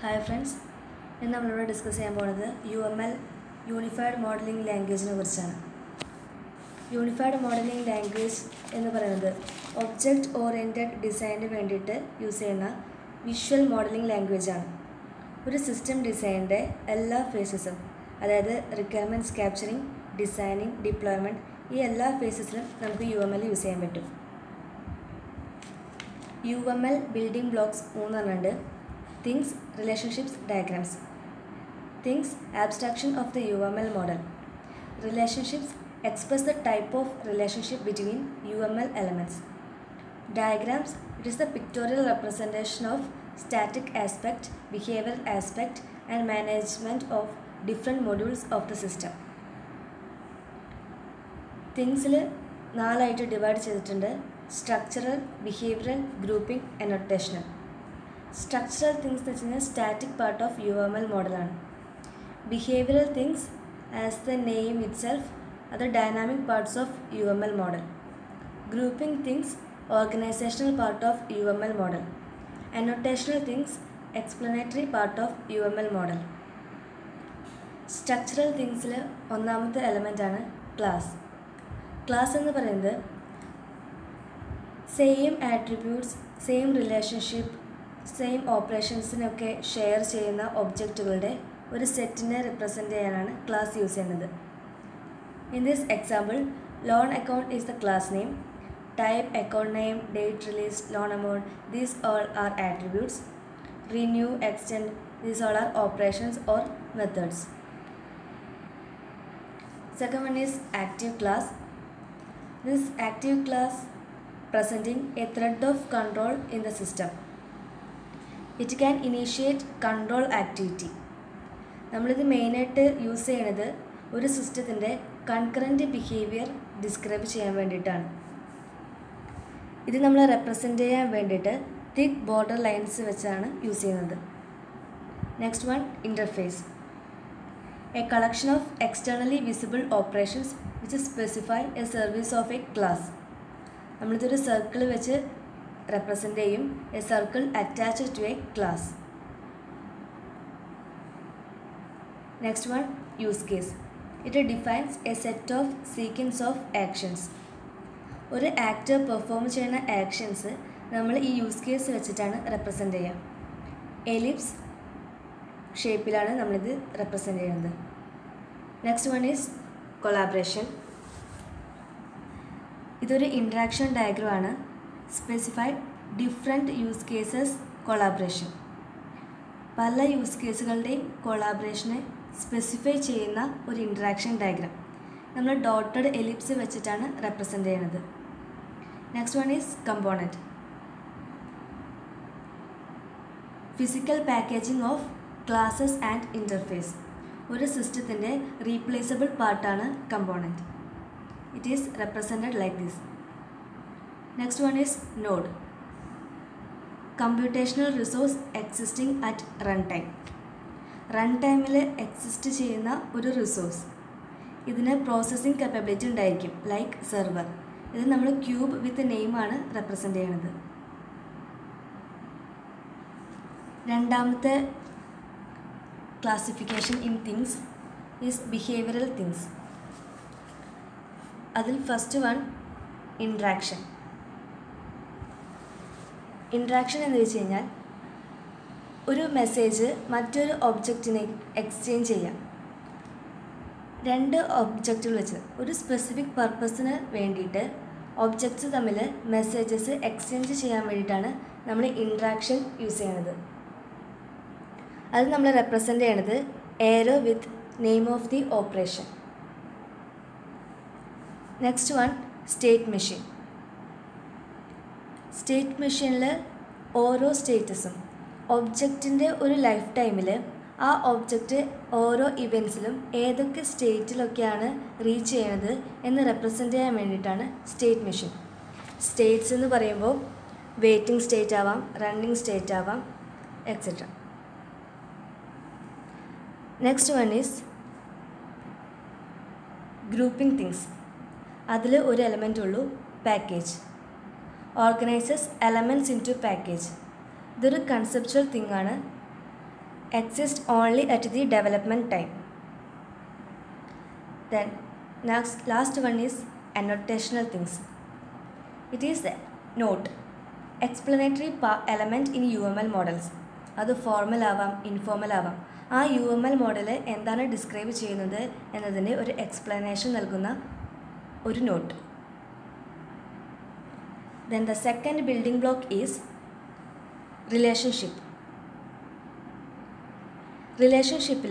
Hi friends ഇന്ന് നമ്മളിവിടെ discuss ചെയ്യാൻ പോകുന്നത് U M L unified modeling ലാംഗ്വേജിനെ കുറിച്ചാണ് യൂണിഫൈഡ് മോഡലിംഗ് ലാംഗ്വേജ് എന്ന് പറയുന്നത് ഒബ്ജക്റ്റ് ഓറിയൻറ്റഡ് ഡിസൈനിന് വേണ്ടിയിട്ട് യൂസ് ചെയ്യുന്ന വിഷ്വൽ മോഡലിംഗ് ലാംഗ്വേജ് ആണ് ഒരു സിസ്റ്റം ഡിസൈനിൻ്റെ എല്ലാ ഫേസസും അതായത് റിക്വയർമെൻറ്റ്സ് ക്യാപ്ചറിങ് ഡിസൈനിങ് ഡിപ്ലോയ്മെൻറ്റ് ഈ എല്ലാ ഫേസസിലും നമുക്ക് യു എം എൽ യൂസ് ചെയ്യാൻ പറ്റും U M L building blocks മൂന്നെണ്ണമുണ്ട് things relationships diagrams things abstraction of the U M L model relationships express the type of relationship between UML elements. Diagrams it is the pictorial representation of static aspect, behavioral aspect and management of different modules of the system. തിങ്സിൽ നാലായിട്ട് divide ചെയ്തിട്ടുണ്ട് structural behavioural grouping annotational structural things എന്ന് വെച്ച് കഴിഞ്ഞാൽ static part of U M L മോഡലാണ് behavioural things as the name itself are the dynamic parts of UML model. Grouping things, organizational part of UML model. Annotational things, explanatory part of UML model. സ്ട്രക്ചറൽ തിങ്സിൽ ഒന്നാമത്തെ element ആണ് class class എന്ന് പറയുന്നത് same attributes same relationship same ഓപ്പറേഷൻസിനൊക്കെ share ചെയ്യുന്ന ഒബ്ജക്റ്റുകളുടെ ഒരു സെറ്റിനെ റിപ്രസെൻ്റ് ചെയ്യാനാണ് ക്ലാസ് യൂസ് ചെയ്യുന്നത് In this example, loan account is the class name, type account name, date release, loan amount, these all are attributes. Renew, extend, these all are operations or methods. Second one is active class. This active class presenting a thread of control in the system. It can initiate control activity. നമ്മളിത് മെയിനായിട്ട് use ചെയ്യണത് ഒരു സിസ്റ്റത്തിൻ്റെ concurrent behaviour describe ചെയ്യാൻ വേണ്ടിയിട്ടാണ് ഇത് നമ്മൾ represent ചെയ്യാൻ വേണ്ടിയിട്ട് തിക്ക് ബോർഡർ ലൈൻസ് വെച്ചാണ് യൂസ് ചെയ്യുന്നത് next one interface a collection of externally visible operations which specify a service of a class നമ്മളിതൊരു സർക്കിൾ വെച്ച് റെപ്രസെൻ്റ് ചെയ്യും a circle attached to a class next one use case it defines a set of sequence of actions ഒരു actor perform ചെയ്യുന്ന actions നമ്മൾ ഈ use case വെച്ചിട്ടാണ് represent ചെയ്യുക ellipse ഷേപ്പിലാണ് നമ്മളിത് റെപ്രസെൻ്റ് ചെയ്യുന്നത് നെക്സ്റ്റ് വൺ ഈസ് കൊളാബറേഷൻ ഇതൊരു ഇൻട്രാക്ഷൻ ഡയഗ്രം ആണ് specified different use cases collaboration പല യൂസ് കേസുകളുടെയും കൊളാബറേഷനെ സ്പെസിഫൈ ചെയ്യുന്ന ഒരു ഇൻട്രാക്ഷൻ ഡയഗ്രാം നമ്മൾ ഡോട്ടഡ് എലിപ്സ് വെച്ചിട്ടാണ് റെപ്രസെൻ്റ് ചെയ്യുന്നത് next one is component physical packaging of classes and interface ഒരു സിസ്റ്റത്തിൻ്റെ റീപ്ലേസബിൾ പാർട്ടാണ് component it is represented like this next one is node computational resource existing at run time run ടൈമിൽ exist ചെയ്യുന്ന ഒരു resource ഇതിന് processing കപ്പാബിലിറ്റി ഉണ്ടായിരിക്കും like server ഇത് നമ്മൾ ക്യൂബ് വിത്ത് നെയിമാണ് റെപ്രസെൻ്റ് ചെയ്യണത് രണ്ടാമത്തെ classification in things is behavioural things അതിൽ ഫസ്റ്റ് വൺ ഇൻട്രാക്ഷൻ ഇൻട്രാക്ഷൻ എന്ന് വെച്ച് കഴിഞ്ഞാൽ ഒരു മെസ്സേജ് മറ്റൊരു ഒബ്ജക്റ്റിനെ എക്സ്ചേഞ്ച് ചെയ്യാം രണ്ട് ഒബ്ജക്റ്റുകൾ വെച്ച് ഒരു സ്പെസിഫിക് പർപ്പസിന് വേണ്ടിയിട്ട് ഒബ്ജക്ട്സ് തമ്മിൽ മെസ്സേജസ് എക്സ്ചേഞ്ച് ചെയ്യാൻ വേണ്ടിയിട്ടാണ് നമ്മൾ ഇൻട്രാക്ഷൻ യൂസ് ചെയ്യുന്നത് അത് നമ്മൾ റെപ്രസെൻ്റ് ചെയ്യണത് arrow with name of the operation next one state machine state മെഷീനിൽ ഓരോ സ്റ്റേറ്റസും ഒബ്ജക്റ്റിൻ്റെ ഒരു ലൈഫ് ടൈമിൽ ആ ഒബ്ജക്റ്റ് ഓരോ ഇവൻറ്റ്സിലും ഏതൊക്കെ സ്റ്റേറ്റിലൊക്കെയാണ് റീച്ച് ചെയ്യണത് എന്ന് റെപ്രസെൻ്റ് ചെയ്യാൻ വേണ്ടിയിട്ടാണ് സ്റ്റേറ്റ് മെഷീൻ സ്റ്റേറ്റ്സ് എന്ന് പറയുമ്പോൾ വെയിറ്റിംഗ് സ്റ്റേറ്റ് ആവാം റണ്ണിങ് സ്റ്റേറ്റ് ആവാം etcetera next one is grouping things അതിൽ ഒരു എലമെൻ്റ് ഉള്ളൂ package organises elements into package ഇതൊരു കൺസെപ്ച്വൽ തിങ് ആണ് exist only at the development time. Then next last one is annotational things. It is a note explanatory pa- element in UML models. അത് formal ആവാം informal ആവാം ആ U M L model എന്താണ് describe ചെയ്യുന്നത് എന്നതിൻ്റെ ഒരു explanation നൽകുന്ന ഒരു note then the second building block is relationship റിലേഷൻഷിപ്പിൽ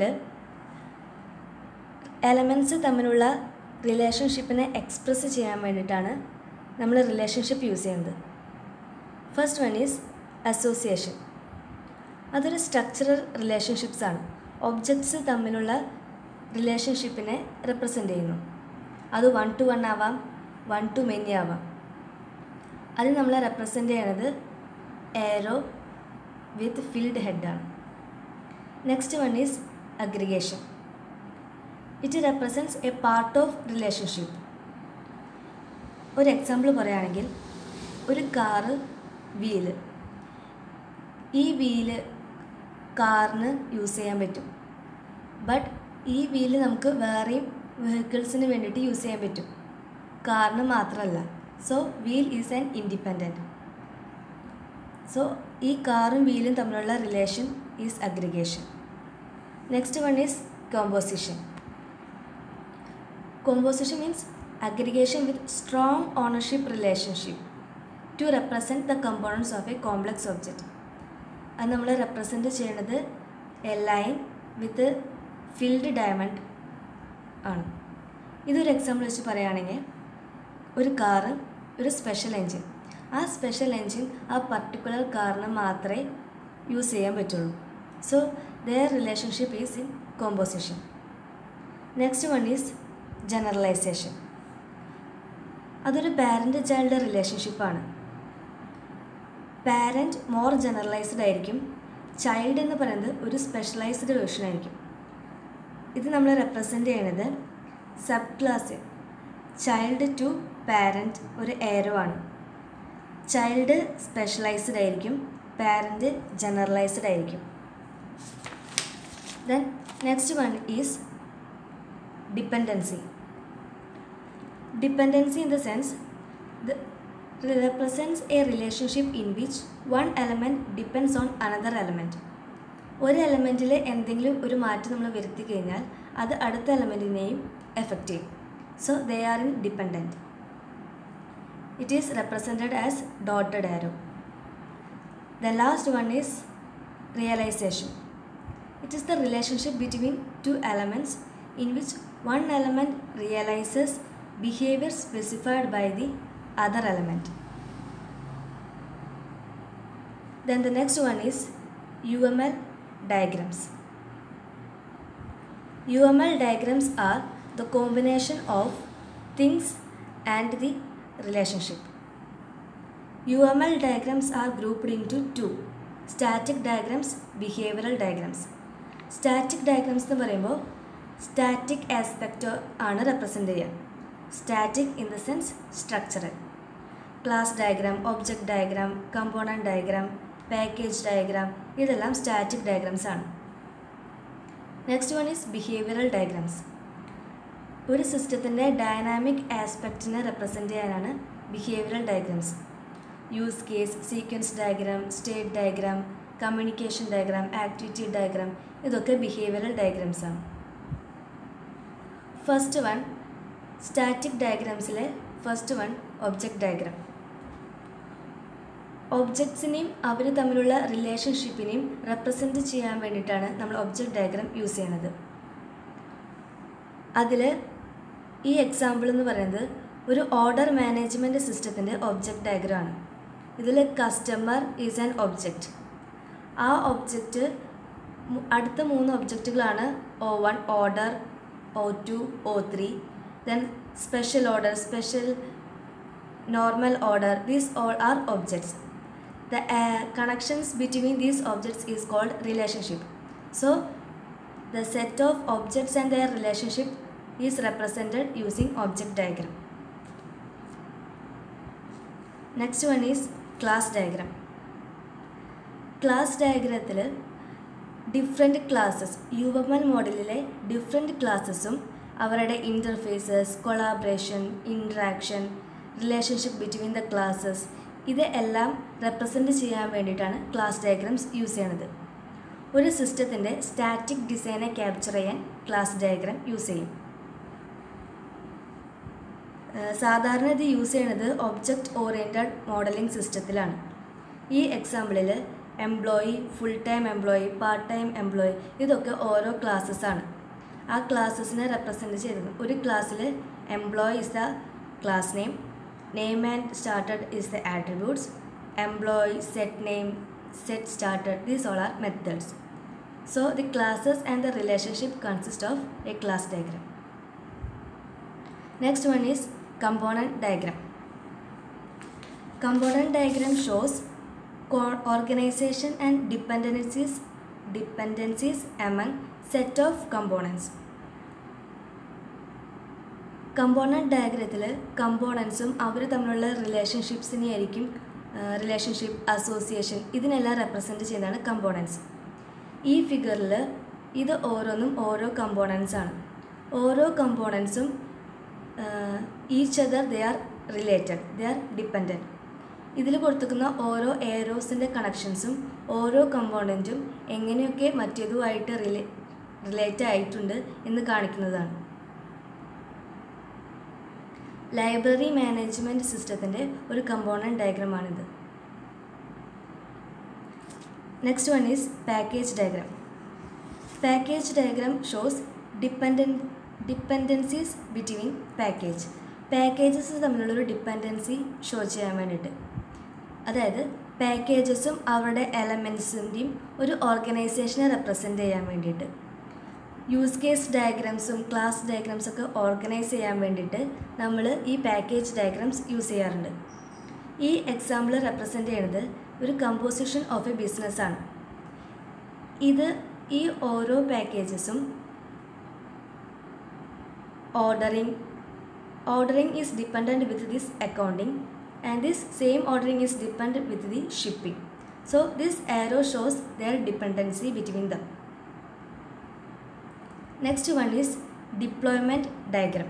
എലമെൻറ്റ്സ് തമ്മിലുള്ള റിലേഷൻഷിപ്പിനെ എക്സ്പ്രസ് ചെയ്യാൻ വേണ്ടിയിട്ടാണ് നമ്മൾ റിലേഷൻഷിപ്പ് യൂസ് ചെയ്യുന്നത് ഫസ്റ്റ് വൺ ഈസ് അസോസിയേഷൻ അതൊരു സ്ട്രക്ചറൽ റിലേഷൻഷിപ്സ് ആണ് ഒബ്ജക്ട്സ് തമ്മിലുള്ള റിലേഷൻഷിപ്പിനെ റെപ്രസെൻ്റ് ചെയ്യുന്നു അത് വൺ ടു വൺ ആവാം വൺ ടു മെനി ആവാം അത് നമ്മൾ റെപ്രസെൻ്റ് ചെയ്യണത് arrow with filled ഹെഡാണ് next one is aggregation it represents a part of relationship ഒരു എക്സാമ്പിൾ പറയുകയാണെങ്കിൽ ഒരു കാറ് വീല് ഈ വീല് കാറിന് യൂസ് ചെയ്യാൻ പറ്റും ബട്ട് ഈ വീല് നമുക്ക് വേറെയും വെഹിക്കിൾസിന് വേണ്ടിയിട്ട് യൂസ് ചെയ്യാൻ പറ്റും കാറിന് മാത്രമല്ല so wheel is an independent so ഈ കാറും വീലും തമ്മിലുള്ള relation is aggregation next one is composition composition means aggregation with strong ownership relationship to represent the components of a complex object അത് നമ്മൾ റെപ്രസെൻറ്റ് ചെയ്യണത് a line with filled diamond ആണ് ഇതൊരു example വെച്ച് പറയുകയാണെങ്കിൽ ഒരു കാറ് ഒരു സ്പെഷ്യൽ എൻജിൻ ആ സ്പെഷ്യൽ എൻജിൻ ആ പർട്ടിക്കുലർ കാറിന് മാത്രമേ യൂസ് ചെയ്യാൻ പറ്റുള്ളൂ so there relationship is in composition next one is generalisation അതൊരു പാരൻ്റ് ചൈൽഡ് റിലേഷൻഷിപ്പാണ് പാരൻറ്റ് മോർ ജനറലൈസ്ഡ് ആയിരിക്കും ചൈൽഡ് എന്ന് പറയുന്നത് ഒരു സ്പെഷ്യലൈസ്ഡ് വേർഷൻ ആയിരിക്കും ഇത് നമ്മൾ റെപ്രസെൻ്റ് ചെയ്യണത് sub class child to parent ഒരു എയറോ ആണ് ചൈൽഡ് സ്പെഷ്യലൈസ്ഡ് ആയിരിക്കും പാരൻറ്റ് ജനറലൈസ്ഡ് ആയിരിക്കും then next one is dependency dependency in the sense the represents a relationship in which one element depends on another element ഒരു എലമെൻറ്റിൽ എന്തെങ്കിലും ഒരു മാറ്റം നമ്മൾ വരുത്തി കഴിഞ്ഞാൽ അത് അടുത്ത എലമെൻറ്റിനെയും എഫക്റ്റ് ചെയ്യും so they are independent it is represented as dotted arrow the last one is realisation it is the relationship between two elements in which one element realises behaviour specified by the other element. Then the next one is UML diagrams. UML diagrams are the combination of things and the relationship. UML diagrams are grouped into two static diagrams, behavioral diagrams. Static diagrams എന്ന് പറയുമ്പോൾ static aspect ആണ് represent ചെയ്യുക static in the sense structural class diagram object diagram component diagram package diagram ഇതെല്ലാം static diagrams ആണ് next one is behavioural diagrams ഒരു സിസ്റ്റത്തിൻ്റെ dynamic ആസ്പെക്റ്റിനെ represent ചെയ്യാനാണ് behavioural diagrams use case sequence diagram state diagram communication diagram activity diagram ഇതൊക്കെ behavioural diagrams ആണ് first one static ഡയഗ്രാംസിലെ first one object diagram ഒബ്ജക്ട്സിനെയും അവർ തമ്മിലുള്ള റിലേഷൻഷിപ്പിനെയും റെപ്രസെൻറ്റ് ചെയ്യാൻ വേണ്ടിയിട്ടാണ് നമ്മൾ ഒബ്ജക്റ്റ് ഡയഗ്രാം യൂസ് ചെയ്യണത് അതിൽ ഈ എക്സാമ്പിൾ എന്ന് പറയുന്നത് ഒരു ഓർഡർ മാനേജ്മെൻറ്റ് സിസ്റ്റത്തിൻ്റെ ഒബ്ജക്റ്റ് ഡയഗ്രാം ആണ് ഇതിൽ കസ്റ്റമർ ഈസ് ആൻ ഒബ്ജക്റ്റ് ആ ഒബ്ജക്റ്റ് അടുത്ത മൂന്ന് ഒബ്ജക്റ്റുകളാണ് O one order O two O three then special order special normal order these all are objects the uh, connections between these objects is called relationship so the set of objects and their relationship is represented using object diagram next one is class diagram class ഡയഗ്രത്തിൽ different classes U M L മോഡലിലെ different ക്ലാസ്സസും അവരുടെ interfaces collaboration interaction relationship between the classes ഇത് എല്ലാം represent ചെയ്യാൻ വേണ്ടിയിട്ടാണ് class diagrams use ചെയ്യണത് ഒരു സിസ്റ്റത്തിൻ്റെ സ്റ്റാറ്റിക് ഡിസൈനെ ക്യാപ്ചർ ചെയ്യാൻ ക്ലാസ് ഡയഗ്രാം യൂസ് ചെയ്യും സാധാരണ ഇത് യൂസ് ചെയ്യണത് ഒബ്ജക്റ്റ് ഓറിയൻറ്റഡ് മോഡലിംഗ് സിസ്റ്റത്തിലാണ് ഈ എക്സാമ്പിളിൽ employee full time employee part time employee ഇതൊക്കെ ഓരോ ക്ലാസ്സസ് ആണ് ആ ക്ലാസ്സസിനെ റെപ്രസെൻറ്റ് ചെയ്തത് ഒരു ക്ലാസ്സിൽ employee is the class name name and started is the attributes employee set name set started these all are methods so the classes and the relationship consist of a class diagram next one is component diagram. Component diagram shows organization and dependencies dependencies among set of components. Component ഡയഗ്രത്തിൽ കമ്പോണൻസും അവർ തമ്മിലുള്ള റിലേഷൻഷിപ്സിനെ ആയിരിക്കും relationship association ഇതിനെല്ലാം represent ചെയ്യുന്നതാണ് components ഈ ഫിഗറിൽ ഇത് ഓരോന്നും ഓരോ കമ്പോണൻസ് ആണ് ഓരോ കമ്പോണൻസും each other they are related they are dependent ഇതിൽ കൊടുത്തിരിക്കുന്ന ഓരോ എയറോസിൻ്റെ കണക്ഷൻസും ഓരോ കമ്പോണൻറ്റും എങ്ങനെയൊക്കെ മറ്റേതുമായിട്ട് റിലേ റിലേറ്റ് ആയിട്ടുണ്ട് എന്ന് കാണിക്കുന്നതാണ് ലൈബ്രറി മാനേജ്മെൻറ്റ് സിസ്റ്റത്തിൻ്റെ ഒരു കമ്പോണൻറ്റ് ഡയഗ്രമാണിത് next one is package diagram package diagram shows dependent dependencies between package packages തമ്മിലുള്ളൊരു ഡിപ്പെൻഡൻസി ഷോ ചെയ്യാൻ വേണ്ടിയിട്ട് അതായത് പാക്കേജസും അവരുടെ എലമെൻസിൻ്റെയും ഒരു ഓർഗനൈസേഷനെ റെപ്രസെൻ്റ് ചെയ്യാൻ വേണ്ടിയിട്ട് യൂസ് കേസ് ഡയഗ്രാംസും ക്ലാസ് ഡയഗ്രാംസ് ഒക്കെ ഓർഗനൈസ് ചെയ്യാൻ വേണ്ടിയിട്ട് നമ്മൾ ഈ പാക്കേജ് ഡയഗ്രാംസ് യൂസ് ചെയ്യാറുണ്ട് ഈ എക്സാമ്പിൾ റെപ്രസെൻ്റ് ചെയ്യുന്നത് ഒരു കമ്പോസിഷൻ ഓഫ് എ ബിസിനസ്സാണ് ഇത് ഈ ഓരോ പാക്കേജസും ordering ordering is dependent with this accounting and this same ordering is dependent with the shipping so this arrow shows their dependency between them next one is deployment diagram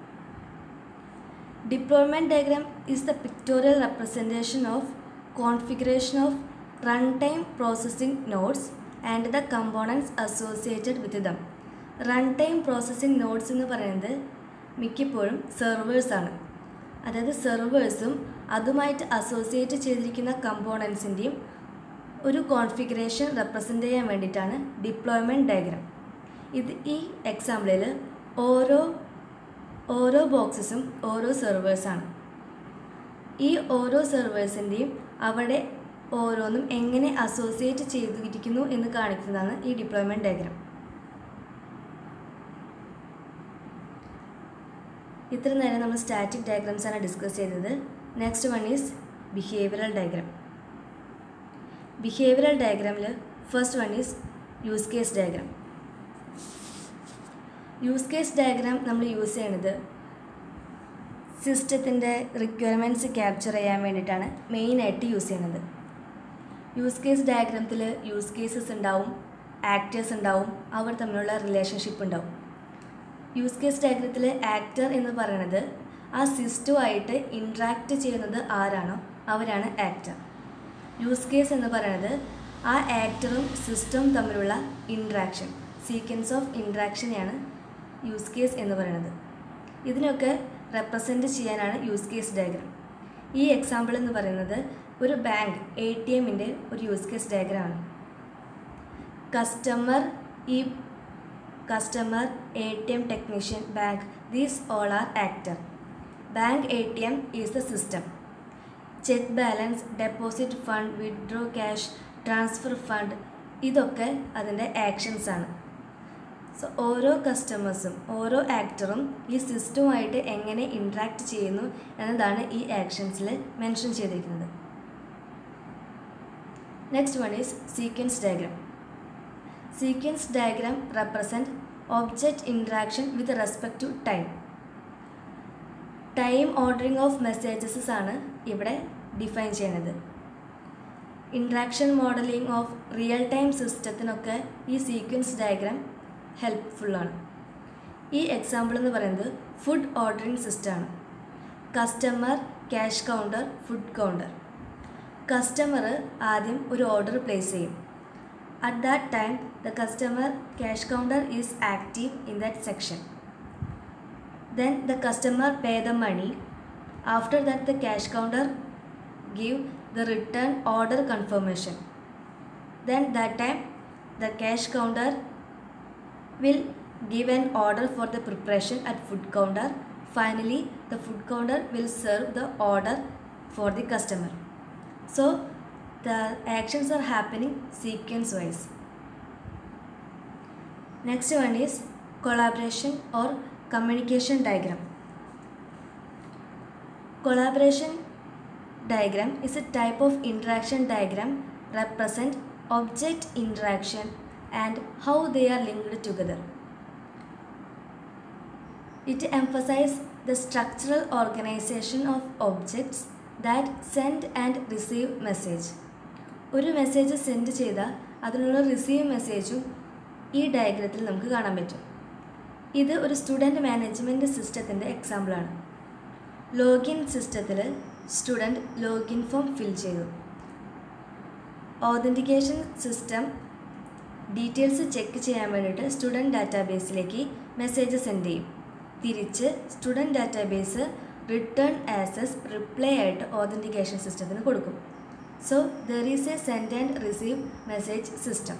deployment diagram is the pictorial representation of configuration of runtime processing nodes and the components associated with them run time processing notes എന്ന് പറയുന്നത് മിക്കപ്പോഴും സെർവേഴ്സാണ് അതായത് സെർവേഴ്സും അതുമായിട്ട് associate ചെയ്തിരിക്കുന്ന കമ്പോണൻസിൻ്റെയും ഒരു configuration represent ചെയ്യാൻ വേണ്ടിയിട്ടാണ് deployment diagram ഇത് ഈ എക്സാമ്പിളിൽ ഓരോ ഓരോ ബോക്സസും ഓരോ സെർവേഴ്സാണ് ഈ ഓരോ സെർവേഴ്സിൻ്റെയും അവിടെ ഓരോന്നും എങ്ങനെ അസോസിയേറ്റ് ചെയ്തിരിക്കുന്നു എന്ന് കാണിക്കുന്നതാണ് ഈ ഡിപ്ലോയ്മെൻറ്റ് ഡയഗ്രാം ഇത്ര നേരം നമ്മൾ സ്റ്റാറ്റിക് ഡയഗ്രാംസ് ആണ് ഡിസ്കസ് ചെയ്തത് next one is behavioural diagram behavioural ഡയഗ്രാമിൽ first one is use case diagram use case diagram നമ്മൾ യൂസ് ചെയ്യണത് സിസ്റ്റത്തിൻ്റെ റിക്വയർമെൻറ്റ്സ് ക്യാപ്ചർ ചെയ്യാൻ വേണ്ടിയിട്ടാണ് മെയിനായിട്ട് യൂസ് ചെയ്യുന്നത് യൂസ് കേസ് ഡയഗ്രാമത്തിൽ യൂസ് കേസസ് ഉണ്ടാവും ആക്ടേഴ്സ് ഉണ്ടാവും അവർ തമ്മിലുള്ള റിലേഷൻഷിപ്പ് ഉണ്ടാവും യൂസ് കേസ് ഡയഗ്രത്തിൽ ആക്ടർ എന്ന് പറയുന്നത് ആ സിസ്റ്റവുമായിട്ട് ഇൻട്രാക്റ്റ് ചെയ്യുന്നത് ആരാണോ അവരാണ് ആക്ടർ യൂസ് കേസ് എന്ന് പറയുന്നത് ആ ആക്ടറും സിസ്റ്റവും തമ്മിലുള്ള ഇൻട്രാക്ഷൻ സീക്വൻസ് ഓഫ് ഇൻട്രാക്ഷനെയാണ് യൂസ് കേസ് എന്ന് പറയുന്നത് ഇതിനൊക്കെ റെപ്രസെൻറ്റ് ചെയ്യാനാണ് യൂസ് കേസ് ഡയഗ്രാം ഈ എക്സാമ്പിൾ എന്ന് പറയുന്നത് ഒരു ബാങ്ക് എ ടി എമ്മിൻ്റെ ഒരു യൂസ് കേസ് ഡയഗ്രാമാണ് കസ്റ്റമർ ഈ customer, ATM technician, bank, these all are actor. Bank ATM is the system. Check balance, deposit fund, withdraw cash, transfer fund ഇതൊക്കെ അതിൻ്റെ ആക്ഷൻസ് ആണ് സോ ഓരോ കസ്റ്റമേഴ്സും ഓരോ ആക്ടറും ഈ സിസ്റ്റവുമായിട്ട് എങ്ങനെ ഇൻട്രാക്ട് ചെയ്യുന്നു എന്നതാണ് ഈ ആക്ഷൻസിൽ മെൻഷൻ ചെയ്തിരിക്കുന്നത് next one is sequence diagram sequence diagram represent object interaction with respect to time time ordering of messages ആണ് ഇവിടെ ഡിഫൈൻ ചെയ്യുന്നത് interaction modeling of real time സിസ്റ്റത്തിനൊക്കെ ഈ സീക്വൻസ് ഡയഗ്രാം ഹെൽപ്ഫുള്ളാണ് ഈ എക്സാമ്പിൾ എന്ന് പറയുന്നത് ഫുഡ് ഓർഡറിംഗ് സിസ്റ്റമാണ് customer cash counter food counter customer ആദ്യം ഒരു ഓർഡർ പ്ലേസ് ചെയ്യും at that time the customer cash counter is active in that section then the customer pay the money after that the cash counter give the return order confirmation. Then that time the cash counter will give an order for the preparation at food counter. Finally, the food counter will serve the order for the customer. So the actions are happening sequence wise. Next one is collaboration or communication diagram. Collaboration diagram is a type of interaction diagram represent object interaction and how they are linked together. It emphasizes the structural organization of objects that send and receive message. ഒരു message send ചെയ്താൽ അതിനുള്ള receive മെസ്സേജും ഈ ഡയഗ്രത്തിൽ നമുക്ക് കാണാൻ പറ്റും ഇത് ഒരു സ്റ്റുഡൻറ്റ് മാനേജ്മെൻറ്റ് സിസ്റ്റത്തിൻ്റെ എക്സാമ്പിളാണ് ലോഗിൻ സിസ്റ്റത്തിൽ സ്റ്റുഡൻറ്റ് ലോഗിൻ ഫോം ഫിൽ ചെയ്തു ഓതൻറ്റിക്കേഷൻ സിസ്റ്റം ഡീറ്റെയിൽസ് ചെക്ക് ചെയ്യാൻ വേണ്ടിയിട്ട് സ്റ്റുഡൻറ്റ് ഡാറ്റാബേസിലേക്ക് മെസ്സേജ് സെൻഡ് ചെയ്യും തിരിച്ച് student database return access reply ആയിട്ട് ഓതൻറ്റിക്കേഷൻ സിസ്റ്റത്തിന് കൊടുക്കും so there is a send and receive message system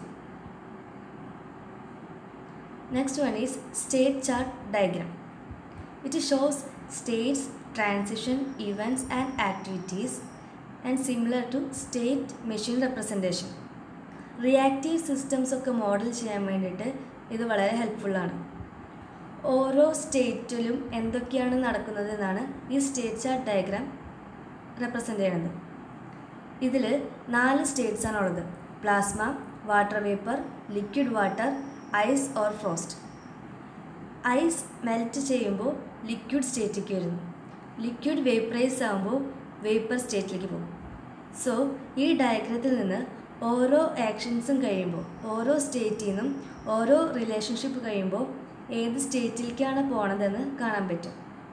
next one is state chart diagram it shows states transition, events and activities and similar to state machine representation. Reactive systems ഒക്കെ model ചെയ്യാൻ വേണ്ടിയിട്ട് ഇത് വളരെ ഹെൽപ്ഫുള്ളാണ് ഓരോ സ്റ്റേറ്റിലും എന്തൊക്കെയാണ് നടക്കുന്നത് എന്നാണ് ഈ സ്റ്റേറ്റ് ചാർട്ട് ഡയഗ്രാം റെപ്രസെൻ്റ് ചെയ്യുന്നത് ഇതിൽ നാല് സ്റ്റേറ്റ്സ് ആണ് ഉള്ളത് plasma water vapour liquid water ice or frost ice melt ചെയ്യുമ്പോൾ ലിക്വിഡ് സ്റ്റേറ്റിലേക്ക് വരുന്നു ലിക്വിഡ് വേപ്പറൈസ് ആകുമ്പോൾ വേപ്പർ സ്റ്റേറ്റിലേക്ക് പോകും സോ ഈ ഡയഗ്രത്തിൽ നിന്ന് ഓരോ ആക്ഷൻസും കഴിയുമ്പോൾ ഓരോ സ്റ്റേറ്റിൽ നിന്നും ഓരോ റിലേഷൻഷിപ്പ് കഴിയുമ്പോൾ ഏത് സ്റ്റേറ്റിലേക്കാണ് പോണതെന്ന് കാണാൻ പറ്റും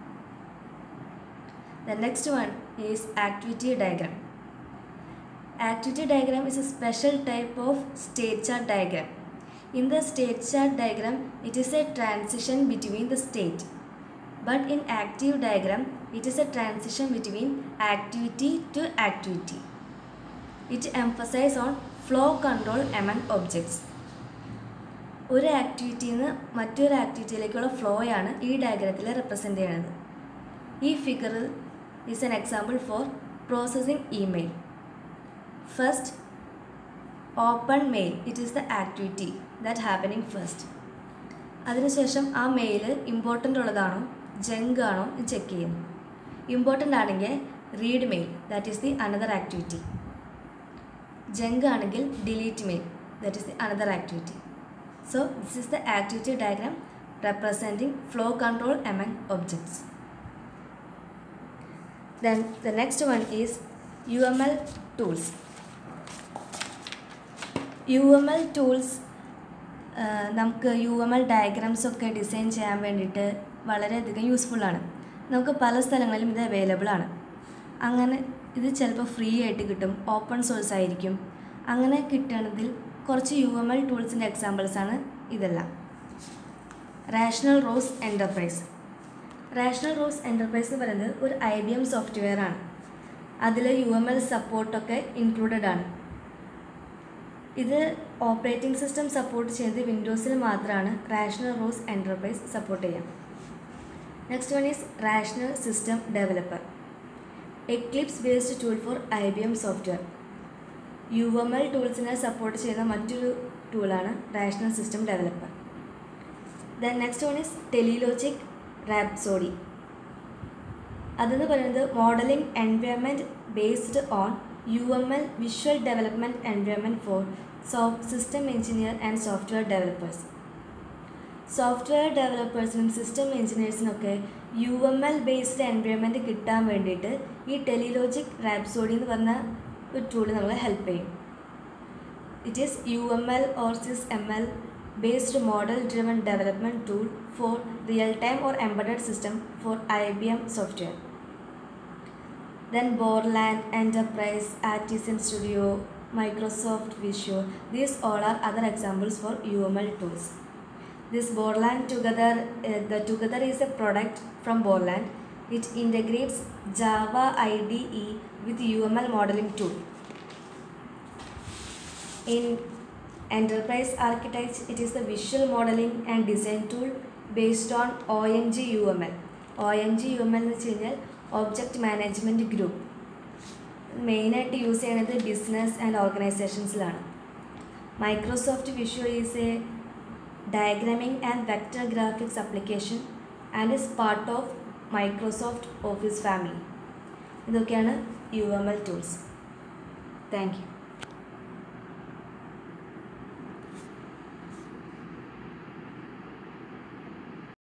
the next one is activity diagram activity diagram is a special type of state chart diagram. In the state chart diagram, it is a transition between the state. But in active diagram, it is a transition between activity to activity. It emphasizes on flow control among objects. ഒരു ആക്ടിവിറ്റിയിൽ നിന്ന് മറ്റൊരു ആക്ടിവിറ്റിയിലേക്കുള്ള ഫ്ലോയാണ് ഈ ഡയഗ്രത്തിൽ represent ചെയ്യുന്നത് ഈ figure is an example for processing email first open mail it is the activity that happening first അതിനുശേഷം ആ mail important ഉള്ളതാണോ junk ആണോ എന്ന് ചെക്ക് ചെയ്യുന്നു ഇമ്പോർട്ടൻ്റ് ആണെങ്കിൽ read mail that is the another activity junk ആണെങ്കിൽ delete mail that is the another activity so this is the activity diagram representing flow control among objects then the next one is U M L tools U M L tools നമുക്ക് U M L diagrams ഒക്കെ design ചെയ്യാൻ വേണ്ടിയിട്ട് വളരെയധികം യൂസ്ഫുള്ളാണ് നമുക്ക് പല സ്ഥലങ്ങളിലും ഇത് available ആണ് അങ്ങനെ ഇത് ചിലപ്പോൾ ഫ്രീ ആയിട്ട് കിട്ടും ഓപ്പൺ സോഴ്സ് ആയിരിക്കും അങ്ങനെ കിട്ടുന്നതിൽ കുറച്ച് യു എം എൽ ടൂൾസിൻ്റെ എക്സാമ്പിൾസാണ് ഇതെല്ലാം rational rose enterprise rational rose enterprise എന്ന് പറയുന്നത് ഒരു ഐ ബി എം സോഫ്റ്റ്വെയർ ആണ് അതിൽ യു എം എൽ സപ്പോർട്ടൊക്കെ ഇൻക്ലൂഡഡ് ആണ് ഇത് ഓപ്പറേറ്റിംഗ് സിസ്റ്റം സപ്പോർട്ട് ചെയ്യുന്നത് വിൻഡോസിൽ മാത്രമാണ് റാഷണൽ റോസ് എൻ്റർപ്രൈസ് സപ്പോർട്ട് ചെയ്യാം next one is rational system developer eclipse based tool for I B M software U M L ടൂൾസിനെ സപ്പോർട്ട് ചെയ്യുന്ന മറ്റൊരു ടൂളാണ് rational system developer then next one is Telelogic Rhapsody അതെന്ന് പറയുന്നത് modeling environment based on U M L visual development environment for soft system engineer and software developers software ഡെവലപ്പേഴ്സിനും system എഞ്ചിനീയേഴ്സിനൊക്കെ U M L based environment കിട്ടാൻ വേണ്ടിയിട്ട് ഈ ടെലിലോജിക് rhapsody എന്ന് പറഞ്ഞ ഒരു ടൂൾ നമ്മളെ ഹെൽപ്പ് ചെയ്യും it is U M L or SysML based model driven development tool for real time or embedded system for IBM software. Then Borland, Enterprise, Artisan Studio, Microsoft Visual, these all are other examples for UML tools. This Borland together, uh, the together is a product from Borland. It integrates Java IDE with UML modeling tool. In Enterprise Architects, it is the visual modeling and design tool based on OMG UML. OMG UML എന്ന് വെച്ച് കഴിഞ്ഞാൽ object management group മെയിനായിട്ട് use ചെയ്യണത് business and ഓർഗനൈസേഷൻസിലാണ് Microsoft visual is a diagramming and vector graphics application and is part of Microsoft Office family ഇതൊക്കെയാണ് U M L tools thank U